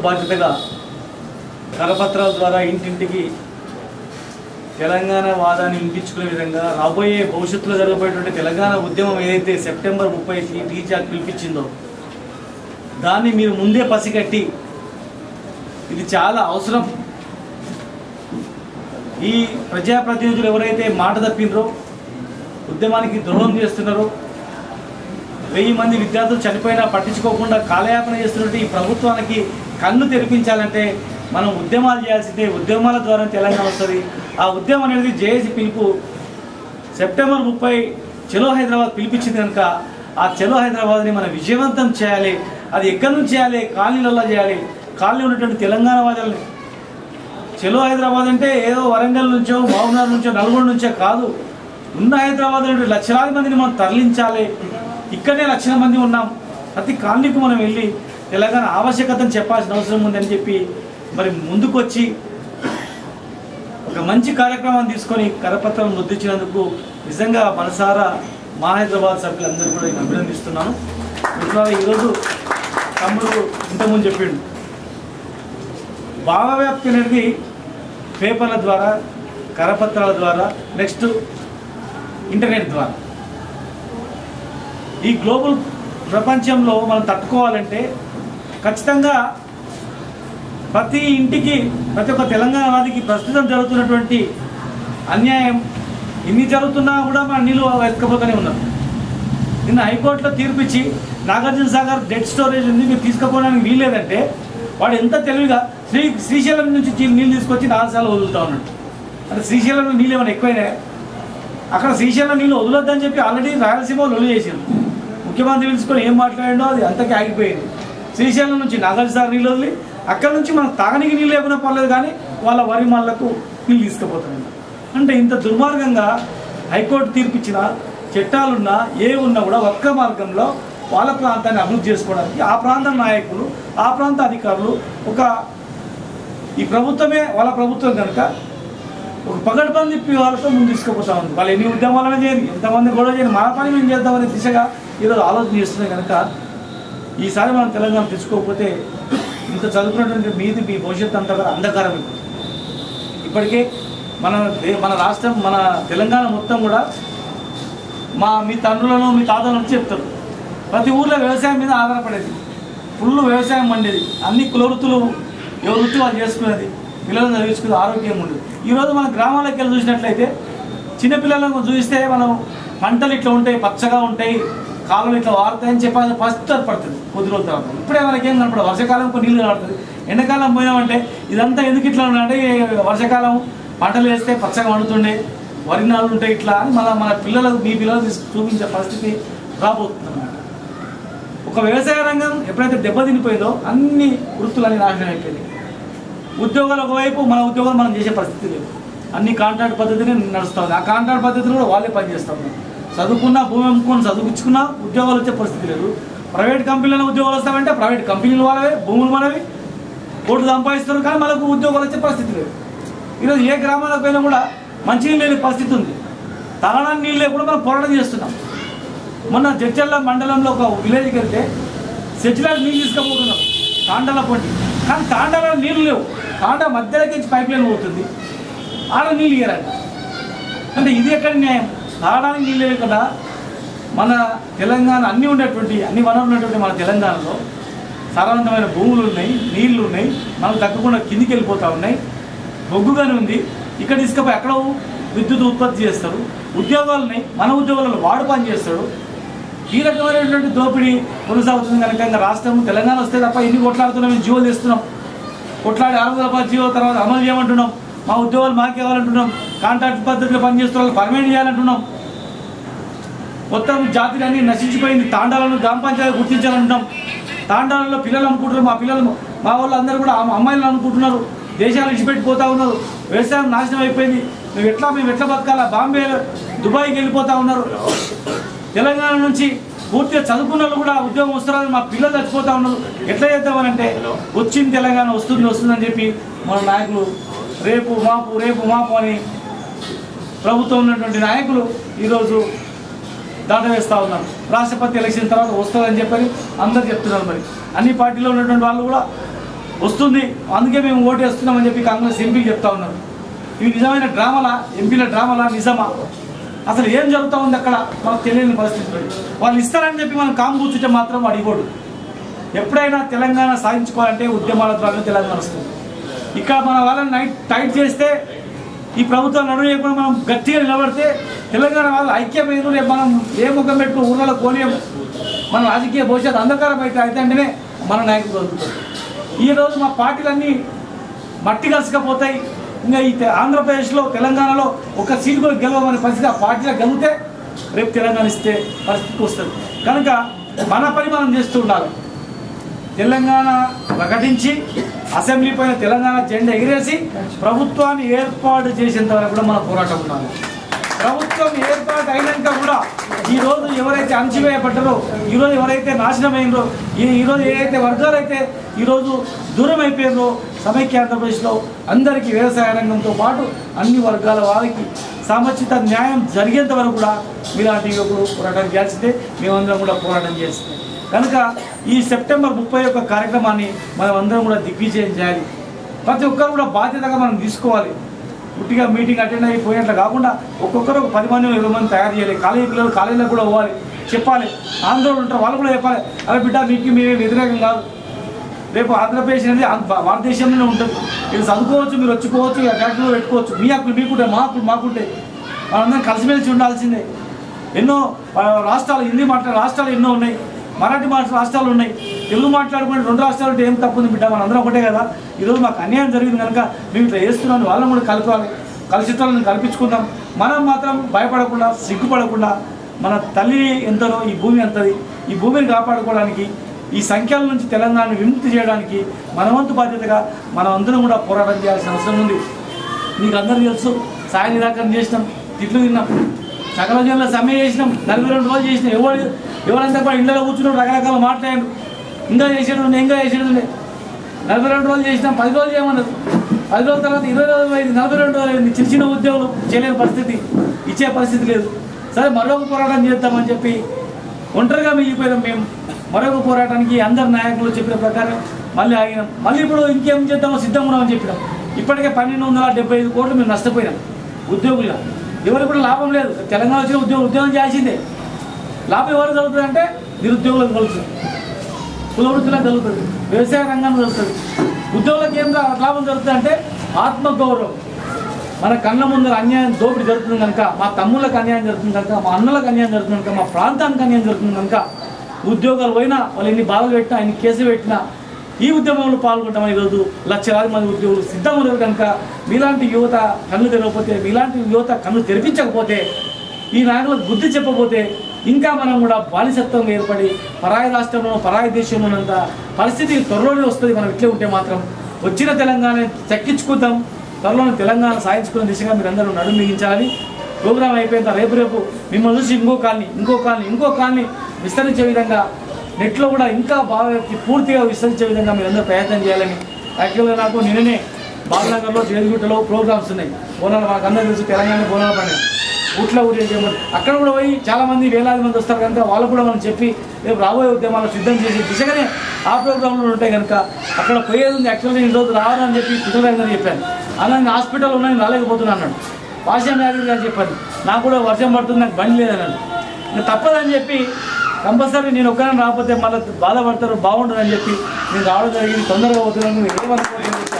బాధ్యతగా కరపత్రాల ద్వారా ఇంటింటికి తెలంగాణ వాదాన్ని ఇంటించుకునే విధంగా రాబోయే భవిష్యత్తులో జరగబోయేటువంటి తెలంగాణ ఉద్యమం ఏదైతే సెప్టెంబర్ ముప్పైకి టీచార్ పిలిపించిందో దాన్ని మీరు ముందే పసిగట్టి ఇది చాలా అవసరం ఈ ప్రజాప్రతినిధులు ఎవరైతే మాట తప్పినరో ఉద్యమానికి ద్రోహం చేస్తున్నారో వెయ్యి మంది విద్యార్థులు చనిపోయినా పట్టించుకోకుండా కాలయాపన చేస్తున్నట్టు ఈ ప్రభుత్వానికి కన్ను తెరిపించాలంటే మనం ఉద్యమాలు చేయాల్సిందే ఉద్యమాల ద్వారా తెలంగాణ వస్తుంది ఆ ఉద్యమం అనేది జేఏసీ పిలుపు సెప్టెంబర్ ముప్పై చలో హైదరాబాద్ పిలిపించింది కనుక ఆ చలో హైదరాబాద్ని మనం విజయవంతం చేయాలి అది ఎక్కడి నుంచి చేయాలి కాలనీలలో చేయాలి కాలనీ ఉన్నటువంటి తెలంగాణ వాదాలని చలో హైదరాబాద్ అంటే ఏదో వరంగల్ నుంచో మహబూబ్నగర్ నుంచో నల్గొండ నుంచో కాదు ఉన్న హైదరాబాద్ నుండి లక్షలాది మందిని మనం తరలించాలి ఇక్కడనే లక్షల మంది ఉన్నాం ప్రతి కాలనీకి మనం వెళ్ళి తెలంగాణ ఆవశ్యకతను చెప్పాల్సిన అవసరం ఉందని చెప్పి మరి ముందుకొచ్చి ఒక మంచి కార్యక్రమాన్ని తీసుకొని కరపత్రం ముద్రించినందుకు నిజంగా మనసారా మా హైదరాబాద్ సభ్యులందరూ కూడా నేను అభినందిస్తున్నాను మిత్రులారా, ఈరోజు తమ్ముడు ఇంతకుముందు చెప్పిండు భావవ్యాప్తి అనేది పేపర్ల ద్వారా కరపత్రాల ద్వారా నెక్స్ట్ ఇంటర్నెట్ ద్వారా ఈ గ్లోబల్ ప్రపంచంలో మనం తట్టుకోవాలంటే ఖచ్చితంగా ప్రతి ఇంటికి ప్రతి ఒక్క తెలంగాణ వాదికి ప్రస్తుతం జరుగుతున్నటువంటి అన్యాయం ఇన్ని జరుగుతున్నా కూడా మన నీళ్ళు ఎత్తుకపోతూనే ఉన్నారు నిన్న హైకోర్టులో తీర్పిచ్చి నాగార్జున సాగర్ డెడ్ స్టోరేజ్ ఉంది మీరు తీసుకుపోవడానికి వీల్లేదంటే వాడు ఎంత తెలివిగా శ్రీ శ్రీశైలం నుంచి తీ- నీళ్ళు తీసుకొచ్చి నాలుగు సార్లు వదులుతా ఉన్నాడు అంటే శ్రీశైలంలో నీళ్ళు ఏమైనా ఎక్కువైనా అక్కడ శ్రీశైలం నీళ్ళు వదలొద్దని చెప్పి ఆల్రెడీ రాయలసీమ లొలి చేసింది ముఖ్యమంత్రి పిలుచుకొని ఏం మాట్లాడిండో అది అంతకే ఆగిపోయింది శ్రీశైలం నుంచి నాగార్జున సాగర్ నీళ్ళు వదిలి అక్కడ నుంచి మనం తాగనికి నీళ్ళు లేకుండా పర్లేదు కానీ వాళ్ళ వరి మళ్ళకు నీళ్ళు తీసుకుపోతున్నారు అంటే ఇంత దుర్మార్గంగా హైకోర్టు తీర్పిచ్చిన చట్టాలున్నా ఏ ఉన్నా కూడా ఒక్క మార్గంలో వాళ్ళ ప్రాంతాన్ని అభివృద్ధి చేసుకోవడానికి ఆ ప్రాంత నాయకులు ఆ ప్రాంత అధికారులు ఒక ఈ ప్రభుత్వమే వాళ్ళ ప్రభుత్వం కనుక ఒక పగడ్బందీ వాళ్ళతో ముందు తీసుకుపోతా ఉంది వాళ్ళు ఎన్ని ఉద్యమాలను చేయని ఎంతమంది గొడవ చేయని మన పని మేము చేద్దామనే దిశగా ఈరోజు ఆలోచన చేస్తున్నాం కనుక ఈసారి మనం తెలంగాణ తెచ్చుకోకపోతే ఇంత చదువుకున్నటువంటి మీది మీ భవిష్యత్తు అంతా కూడా అంధకారం అయిపోతుంది. ఇప్పటికే మన దే- మన రాష్ట్రం మన తెలంగాణ మొత్తం కూడా మా మీ తండ్రులను మీ తాతలను వచ్చి చెప్తారు ప్రతి ఊర్లో వ్యవసాయం మీద ఆధారపడేది ఫుల్ వ్యవసాయం పండేది అన్ని కుల వృత్తులు ఎవరి వృత్తి వాళ్ళు చేసుకునేది పిల్లలను చదివించుకునేది ఆరోగ్యం ఉండేది ఈరోజు మన గ్రామాలకు వెళ్ళి చూసినట్లయితే చిన్నపిల్లలను చూస్తే మనం పంటలు ఇట్లా ఉంటాయి పచ్చగా ఉంటాయి కాలువలు ఇట్లా వారుతాయని చెప్పి ఫస్ట్ పడుతుంది కొద్ది రోజుల తర్వాత ఇప్పుడే మనకి ఏం కనపడదు వర్షాకాలం కొన్ని నీళ్ళు కనపడుతుంది ఎండాకాలం పోయామంటే ఇదంతా ఎందుకు ఇట్లా అంటే వర్షాకాలం పంటలు వేస్తే పచ్చగా వండుతుండే వరి నాళ్ళు ఉంటాయి ఇట్లా అని మన మన పిల్లలకు మీ పిల్లలకు తీసు- చూపించే పరిస్థితి రాబోతుంది అన్నమాట ఒక వ్యవసాయ రంగం ఎప్పుడైతే దెబ్బతినిపోయిందో అన్ని వృత్తులన్నీ నాశనం అయిపోయినాయి ఉద్యోగాలు ఒకవైపు మన ఉద్యోగాలు మనం చేసే పరిస్థితి లేదు అన్ని కాంట్రాక్ట్ పద్ధతిని నడుస్తూ ఉంది ఆ కాంట్రాక్ట్ పద్ధతిని కూడా వాళ్ళే పనిచేస్తూ ఉన్నారు చదువుకున్నా భూమి అమ్ముకొని చదువుకున్నా ఉద్యోగాలు వచ్చే పరిస్థితి లేదు ప్రైవేట్ కంపెనీలలో ఉద్యోగాలు వస్తామంటే ప్రైవేట్ కంపెనీలు వాళ్ళవే భూములు మనవి కోట్లు సంపాదిస్తారు కానీ మనకు ఉద్యోగాలు వచ్చే పరిస్థితి లేదు ఈరోజు ఏ గ్రామాలకు పోయినా కూడా మంచినీళ్ళు లేని పరిస్థితి ఉంది తాగడానికి నీళ్ళు లేకుండా మనం పోరాటం చేస్తున్నాం మొన్న జడ్చల్ల మండలంలో ఒక విలేజ్కి వెళ్తే సెచ్చిలాలు నీళ్ళు తీసుకుపోతున్నాం తాండాల పొంటి కానీ తాండాలలో నీళ్ళు లేవు తాండా మధ్యలోకి పైప్ లైన్ పోతుంది ఆడ నీళ్ళు ఇయ్యరంట అంటే ఇది ఎక్కడ న్యాయం తాగడానికి నీళ్ళు లేకుండా మన తెలంగాణ అన్నీ ఉండేటువంటి అన్ని వనరులు ఉన్నటువంటి మన తెలంగాణలో సారవంతమైన భూములు ఉన్నాయి నీళ్లు ఉన్నాయి మనకు తగ్గకుండా కిందికి వెళ్ళిపోతూ ఉన్నాయి బొగ్గుగానే ఉంది ఇక్కడ తీసుకుపోయి అక్కడ విద్యుత్ ఉత్పత్తి చేస్తారు ఉద్యోగాలు ఉన్నాయి మన ఉద్యోగాలలో వాడు పని చేస్తాడు ఈ రకమైనటువంటి దోపిడీ కొనసాగుతుంది కనుక ఇంకా రాష్ట్రం తెలంగాణ వస్తే తప్ప ఎన్ని కొట్లాడుతున్నాం మేము జీవోలు తెస్తున్నాం కొట్లాడి ఆరు వందల రూపాయల జీవో తర్వాత అమలు చేయమంటున్నాం మా ఉద్యోగాలు మాకు ఇవ్వాలంటున్నాం కాంట్రాక్ట్ పద్ధతిలో పనిచేస్తున్న వాళ్ళు పర్మనెంట్ చేయాలంటున్నాం మొత్తం జాతి అన్ని నశించిపోయింది తాండాలను గ్రామ పంచాయతీ గుర్తించాలంటున్నాం తాండాలలో పిల్లలు అనుకుంటున్నారు మా పిల్లలు మా వాళ్ళు అందరూ కూడా అమ్మ- అమ్మాయిలు అనుకుంటున్నారు దేశాలు విడిచిపెట్టిపోతా ఉన్నారు వ్యవసాయం నాశనం అయిపోయింది మేము ఎట్లా మేము ఎట్లా బతకాలా బాంబే దుబాయ్కి వెళ్ళిపోతా ఉన్నారు తెలంగాణ నుంచి పూర్తిగా చదువుకున్న వాళ్ళు కూడా ఉద్యోగం వస్తున్నారని మా పిల్లలు చచ్చిపోతా ఉన్నారు ఎట్లా చేద్దామని అంటే వచ్చింది తెలంగాణ వస్తుంది వస్తుందని చెప్పి మన నాయకులు రేపు మాపు రేపు మాపు అని ప్రభుత్వం ఉన్నటువంటి నాయకులు ఈరోజు దాట వేస్తూ ఉన్నారు రాష్ట్రపతి ఎలక్షన్ తర్వాత వస్తుందని చెప్పని అందరు చెప్తున్నారు మరి అన్ని పార్టీలో ఉన్నటువంటి వాళ్ళు కూడా వస్తుంది అందుకే మేము ఓటు వేస్తున్నామని చెప్పి కాంగ్రెస్ ఎంపీకి చెప్తా ఉన్నారు ఇవి నిజమైన డ్రామాలా ఎంపీల డ్రామాలా నిజమా అసలు ఏం జరుగుతూ ఉంది అక్కడ మనకు తెలియని పరిస్థితి వాళ్ళు ఇస్తారని చెప్పి మనం కాము కూర్చుంటే మాత్రం వాడు ఇవ్వడు ఎప్పుడైనా తెలంగాణ సాధించుకోవాలంటే ఉద్యమాల ద్వారా తెలంగాణ వస్తుంది ఇక్కడ మన వాళ్ళని నైట్ టైట్ చేస్తే ఈ ప్రభుత్వం నడువు చేయకుండా మనం గట్టిగా నిలబడితే తెలంగాణ వాళ్ళు ఐక్యమైన రేపు మనం ఏ ముఖం పెట్టుకుని ఊళ్ళలో కోలేము మన రాజకీయ భవిష్యత్తు అంధకారం అయితే అయితే అంటేనే మన నాయకుడు దొరుకుతుంది ఈరోజు మా పార్టీలన్నీ మట్టి కలిసికపోతాయి ఇంకా ఈ తె- ఆంధ్రప్రదేశ్లో తెలంగాణలో ఒక సీటు కూడా గెలవమనే పరిస్థితి ఆ పార్టీలో గెలిగితే రేపు తెలంగాణ ఇస్తే పరిస్థితి వస్తుంది కనుక మన పని మనం చేస్తూ ఉండాలి తెలంగాణ ప్రకటించి అసెంబ్లీ పైన తెలంగాణ జెండా ఎగిరేసి ప్రభుత్వాన్ని ఏర్పాటు చేసేంత వరకు కూడా మన పోరాటం ఉండాలి ప్రభుత్వం ఏర్పాటు అయినాక కూడా ఈ రోజు ఎవరైతే అణచివేయబడ్డారో ఈ రోజు ఎవరైతే నాశనమైనరో ఈ ఈరోజు ఏదైతే వర్గాలు అయితే ఈరోజు దూరం అయిపోయారో సమైక్య ఆంధ్రప్రదేశ్లో అందరికీ వ్యవసాయ రంగంతో పాటు అన్ని వర్గాల వారికి సముచిత న్యాయం జరిగేంత వరకు కూడా మీలాంటి యువకులు పోరాటం చేయాల్సిందే మేమందరం కూడా పోరాటం చేస్తుంది కనుక ఈ సెప్టెంబర్ ముప్పై ఒక్క కార్యక్రమాన్ని మనం అందరం కూడా దిగ్విజయం చేయాలి ప్రతి ఒక్కరు కూడా బాధ్యతగా మనం తీసుకోవాలి పుట్టిగా మీటింగ్ అటెండ్ అయిపోయినట్లు కాకుండా ఒక్కొక్కరు ఒక పది మంది ఇరవై మంది తయారు చేయాలి కాలేజీ పిల్లలు కాలేజీలో కూడా పోవాలి చెప్పాలి ఆందోళన ఉంటారు వాళ్ళు కూడా చెప్పాలి అరే బిడ్డ మీకు మేము వ్యతిరేకం కాదు రేపు ఆంధ్రప్రదేశ్ అనేది ఆంధ్ర- భా- భారతదేశంలోనే ఉంటుంది మీరు చదువుకోవచ్చు మీరు వచ్చుకోవచ్చు ఇక ఫ్యాక్టరీలో పెట్టుకోవచ్చు మీ హక్కులు మీకుంటే మా హక్కులు మాకుంటే మనందరం కలిసిమెలిసి ఉండాల్సిందే ఎన్నో ఆ, రాష్ట్రాలు హిందీ మాట్లాడే రాష్ట్రాలు ఎన్నో ఉన్నాయి మరాఠీ మాట్లాడే రాష్ట్రాలు ఉన్నాయి తెలుగు మాట్లాడుకునే రెండు రాష్ట్రాలు ఉంటే ఏం తప్పు ఉంది బిడ్డ మనందరం ఒకటే కదా ఈరోజు మాకు అన్యాయం జరిగింది కనుక మేము ఇట్లా చేస్తున్నాను వాళ్ళని కూడా కలపాలి కలిసితాలను కల్పించుకుందాం మనం మాత్రం భయపడకుండా సిగ్గుపడకుండా మన తల్లి ఎంతనో ఈ భూమి ఎంతది ఈ భూమిని కాపాడుకోవడానికి ఈ సంఖ్యల నుంచి తెలంగాణను విముక్తి చేయడానికి మన వంతు బాధ్యతగా మనం అందరం కూడా పోరాటం చేయాల్సిన అవసరం ఉంది మీకు అందరికీ తెలుసు సాయ నిరాకరణ చేసినాం తిట్లు తిన్నాం సకల జనంలో సమ్మె చేసినాం నలభై రెండు రోజులు చేసినాం ఎవరు ఎవరంతా కూడా ఇళ్ళలో కూర్చున్నాం రకరకాల మాట్లాడారు ఇంకా చేసేది ఉండే ఇంకా చేసేది ఉండే నలభై రెండు రోజులు చేసినాం పది రోజులు చేయమన్నారు పది రోజుల తర్వాత ఇరవై రోజులు అయింది నలభై రెండు రోజులు అయింది చిన్న చిన్న ఉద్యోగులు చేయలేని పరిస్థితి ఇచ్చే పరిస్థితి లేదు సరే మరొక పోరాటం చేద్దామని చెప్పి ఒంటరిగా మిగిలిపోయినాం మేము మరొక పోరాటానికి అందరు నాయకులు చెప్పిన ప్రకారం మళ్ళీ ఆగినాం మళ్ళీ ఇప్పుడు ఇంకేం చేద్దామో సిద్ధంగా ఉన్నామని చెప్పినాం ఇప్పటికే పన్నెండు వందల డెబ్బై ఐదు కోట్లు మేము నష్టపోయినాం ఉద్యోగులుగా ఎవరికి కూడా లాభం లేదు తెలంగాణ వచ్చిన ఉద్యోగం ఉద్యోగం చేయాల్సిందే లాభం ఎవరు కలుగుతుంది అంటే నిరుద్యోగులకు కలుగుతుంది కుల వృత్తులకు కలుగుతుంది వ్యవసాయ రంగం కలుగుతుంది ఉద్యోగులకు ఏం లా- లాభం జరుగుతుంది అంటే ఆత్మగౌరవం మన కళ్ళ ముందర అన్యాయం దోపిడీ జరుగుతుంది కనుక మా తమ్ముళ్ళకి అన్యాయం జరుగుతుంది కనుక మా అన్నలకు అన్యాయం జరుగుతుంది కనుక మా ప్రాంతానికి అన్యాయం జరుగుతుంది కనుక ఉద్యోగాలు పోయినా వాళ్ళు ఎన్ని బాధలు పెట్టినా ఎన్ని కేసులు పెట్టినా ఈ ఉద్యమంలో పాల్గొంటామని ఈరోజు లక్షలాది మంది ఉద్యోగులు సిద్ధంగా ఉన్నారు కనుక మీలాంటి యువత కన్ను తెరవకపోతే మీలాంటి యువత కన్ను తెరిపించకపోతే ఈ నాయకులకు బుద్ధి చెప్పబోతే ఇంకా మనం కూడా బానిసత్వం ఏర్పడి పరాయి రాష్ట్రంలో పరాయి దేశంలో ఉన్నంత పరిస్థితి త్వరలోనే వస్తుంది మనం ఇట్లే ఉంటే మాత్రం వచ్చిన తెలంగాణ చక్కించుకుందాం త్వరలో తెలంగాణ సాధించుకునే దిశగా మీరు అందరూ నడుము మిగించాలని ప్రోగ్రామ్ అయిపోయిన తర్వాత రేపు రేపు మిమ్మల్ని చూసి ఇంకో కాలనీ ఇంకో కాలనీ ఇంకో కాలనీ విస్తరించే విధంగా నెట్లో కూడా ఇంకా బాగా పూర్తిగా విస్తరించే విధంగా మీరు అందరూ ప్రయత్నం చేయాలని యాక్చువల్గా నాకు నిన్ననే బాలనగర్లో జేదిగుట్టలో ప్రోగ్రామ్స్ ఉన్నాయి బోనాలు మనకు అందరూ తెలుసు తెలంగాణ బోనాల పండుగ ఊట్ల ఊరి చేయమని అక్కడ కూడా పోయి చాలా మంది వేలాది మంది వస్తారు కనుక వాళ్ళు కూడా మనం చెప్పి రేపు రాబోయే ఉద్యమాలు సిద్ధం చేసి దిశగానే ఆ ప్రోగ్రాంలు ఉంటాయి కనుక అక్కడ పోయేది ఉంది యాక్చువల్గా ఈ రోజు రావాలని చెప్పి పిల్లలు చెప్పాను అలా నేను హాస్పిటల్ ఉన్నా నేను రాలేకపోతున్నాను అన్నాడు భాషా నాయకుడు గారు చెప్పాను నాకు కూడా వర్షం పడుతుంది నాకు బండి లేదన్నాడు ఇంకా తప్పదని చెప్పి కంపల్సరీ నేను ఒక్కనే రాకపోతే మళ్ళీ బాధపడతారు బాగుంటుందని చెప్పి నేను రావడం జరిగింది తొందరగా పోతున్నాను ఏమనుకోవట్లేదు